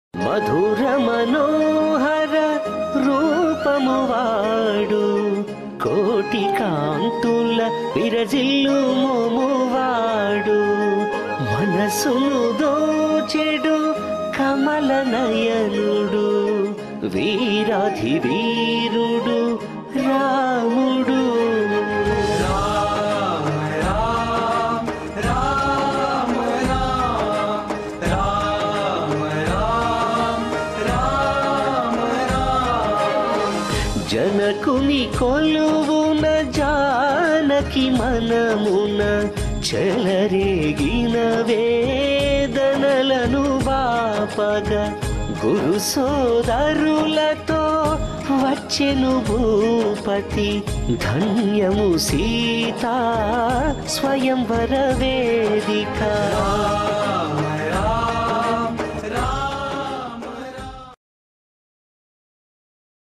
మధుర మనోహర రూపము వాడు కోటి కాంతుల విరజిల్లు మోమువాడు మనసును దోచెడు కమల నయనుడు వీరాధి వీరుడు రాముడు జనకుని కొలువున జానకి మనమున చెలరేగిన వేదనలను బాపగ గురు సోదరులతో వచ్చెను భూపతి ధన్యము సీత స్వయంవర వేదిక